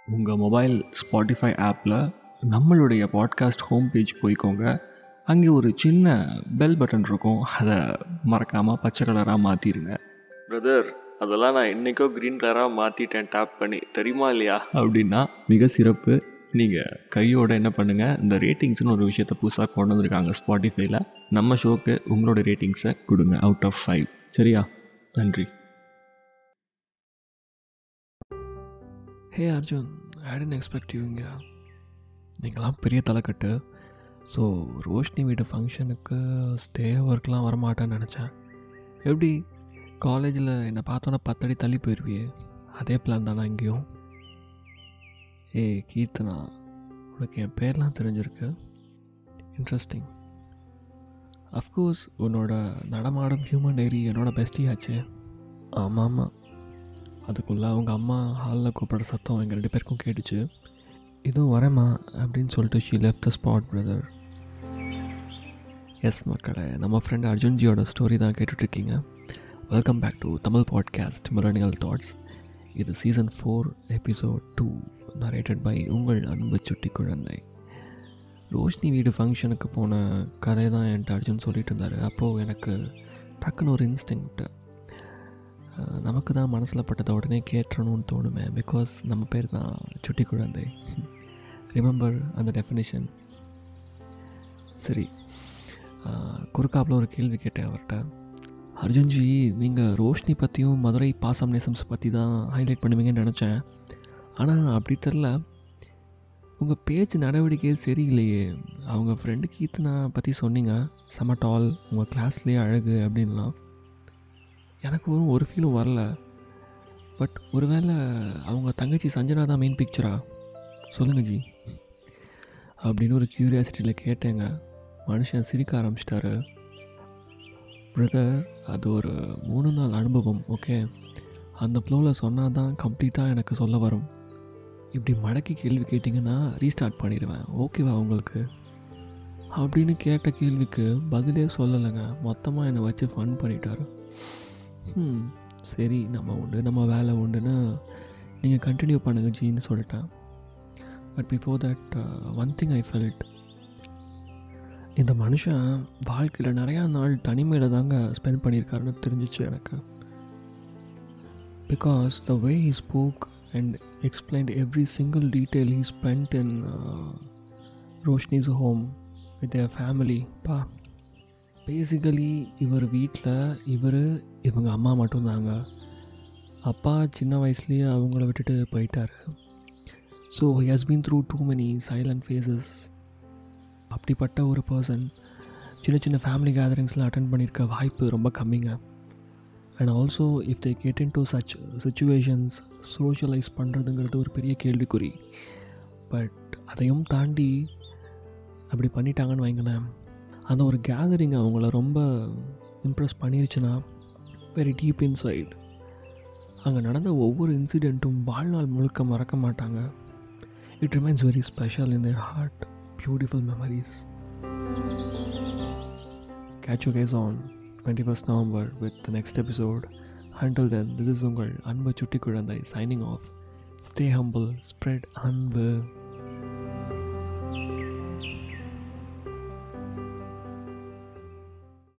உங்கள் mobile Spotify ஆப்பில் நம்மளுடைய பாட்காஸ்ட் ஹோம் பேஜ் போய்க்கோங்க அங்கே ஒரு சின்ன பெல் பட்டன் இருக்கும் அதை மறக்காமல் பச்சை கலராக மாற்றிடுங்க பிரதர் அதெல்லாம் நான் இன்றைக்கோ க்ரீன் கலராக மாற்றிட்டேன் டேப் பண்ணி தெரியுமா இல்லையா அப்படின்னா மிக சிறப்பு நீங்கள் கையோட என்ன பண்ணுங்கள் இந்த ரேட்டிங்ஸ்னு ஒரு விஷயத்தை புதுசாக கொண்டு வந்திருக்காங்க ஸ்பாட்டிஃபைல நம்ம ஷோக்கு உங்களோட ரேட்டிங்ஸை கொடுங்க அவுட் ஆஃப் ஃபைவ் சரியா நன்றி hey Arjun I didn't expect you இங்கே நீங்களாம் பெரிய தலைக்கட்டு ஸோ ரோஷினி வீட்டு ஃபங்க்ஷனுக்கு ஸ்டே ஒர்க்லாம் வரமாட்டேன்னு நினச்சேன் எப்படி காலேஜில் என்னை பார்த்தோன்னே பத்தடி தள்ளி போயிடுவியே அதே பிளான் தானே இங்கேயும் ஏய் கீர்த்தனா உனக்கு என் பேர்லாம் தெரிஞ்சிருக்கு இன்ட்ரெஸ்டிங் அஃப்கோர்ஸ் உன்னோட நடமாடும் ஹியூமன் டைரி என்னோட பெஸ்டி ஆச்சு ஆமாம் ஆமாம் அதுக்குள்ளே அவங்க அம்மா ஹாலில் கூப்பிட்ற சத்தம் எங்கள் ரெண்டு பேருக்கும் கேட்டுச்சு இதுவும் வரேம்மா அப்படின்னு சொல்லிட்டு she left the spot brother yes மக்களே நம்ம ஃப்ரெண்ட் அர்ஜுன்ஜியோட ஸ்டோரி தான் கேட்டுட்ருக்கீங்க welcome back to Tamil podcast millennial thoughts இது season four episode two narrated by உங்கள் அன்பு சுட்டி குழந்தை ரோஷினி வீடு ஃபங்க்ஷனுக்கு போன கதை தான் என்கிட்ட அர்ஜுன் சொல்லிட்டு இருந்தார் அப்போது எனக்கு டக்குன்னு ஒரு இன்ஸ்டிங்க்ட் நமக்கு தான் மனசில் பட்டதை உடனே கேட்டணும்னு தோணுமே பிகாஸ் நம்ம பேர் தான் சுட்டி குழந்தை ரிமெம்பர் அந்த டெஃபினிஷன் சரி குறுக்காப்பில் ஒரு கேள்வி கேட்டேன் அவர்கிட்ட அர்ஜுன்ஜி நீங்கள் ரோஷினி பற்றியும் மதுரை பாசம் நேசம்ஸ் பற்றி தான் ஹைலைட் பண்ணுவீங்கன்னு நினச்சேன் ஆனால் அப்படி தெரில உங்கள் பேச்சு நடவடிக்கையே சரியில்லையே அவங்க ஃப்ரெண்டு கீர்த்தனா பற்றி சொன்னீங்க செம டால் உங்கள் கிளாஸ்லேயே அழகு அப்படின்லாம் எனக்கு ஒரு ஒரு ஃபீலும் வரல பட் ஒருவேளை அவங்க தங்கச்சி சஞ்சனா தான் மெயின் பிக்சரா சொல்லுங்கள் ஜி அப்படின்னு ஒரு க்யூரியாசிட்டியில் கேட்டேங்க மனுஷன் சிரிக்க ஆரம்பிச்சிட்டாரு பிரதர் அது ஒரு மூணு நாள் அனுபவம் ஓகே அந்த ஃப்ளோவில் சொன்னால் தான் கம்ப்ளீட்டாக எனக்கு சொல்ல வரும் இப்படி மடக்கி கேள்வி கேட்டிங்கன்னா ரீஸ்டார்ட் பண்ணிடுவேன் ஓகேவா உங்களுக்கு அப்படின்னு கேட்ட கேள்விக்கு பதிலே சொல்லலைங்க மொத்தமாக என்னை வச்சு ஃபன் பண்ணிட்டாரு ம் சரி நம்ம உண்டு நம்ம வேலை உண்டுன்னு நீங்கள் கண்டினியூ பண்ணுங்க ஜின்னு சொல்லிட்டேன் but before that one thing I felt இந்த மனுஷன் வாழ்க்கையில் நிறையா நாள் தனிமையில் தாங்க ஸ்பெண்ட் பண்ணியிருக்காருன்னு தெரிஞ்சிச்சு எனக்கு because the way he spoke and explained every single detail he spend in Roshini's home with a family பா பேசிக்கலி இவர் வீட்டில் இவர் இவங்க அம்மா மட்டும்தாங்க அப்பா சின்ன வயசுலேயே அவங்கள விட்டுட்டு போயிட்டார் so he has been through too many silent phases அப்படிப்பட்ட ஒரு பர்சன் சின்ன சின்ன ஃபேமிலி கேதரிங்ஸ்லாம் அட்டன் பண்ணியிருக்க வாய்ப்பு ரொம்ப கம்மிங்க and also if they get in to such situations socialise பண்ணுறதுங்கிறது ஒரு பெரிய கேள்விக்குறி பட் அதையும் தாண்டி அப்படி பண்ணிட்டாங்கன்னு வைங்களேன் அந்த ஒரு கேதரிங் அவங்கள ரொம்ப இம்ப்ரெஸ் பண்ணிருச்சுன்னா வெரி டீப் இன்சைட் அங்கே நடந்த ஒவ்வொரு இன்சிடெண்ட்டும் வாழ்நாள் முழுக்க மறக்க மாட்டாங்க it remains very special in their heart beautiful memories catch you guys on 21st November with the next episode. Until then, this is Ungal Anba Chutti Kurandai signing off. Stay humble, spread Anba.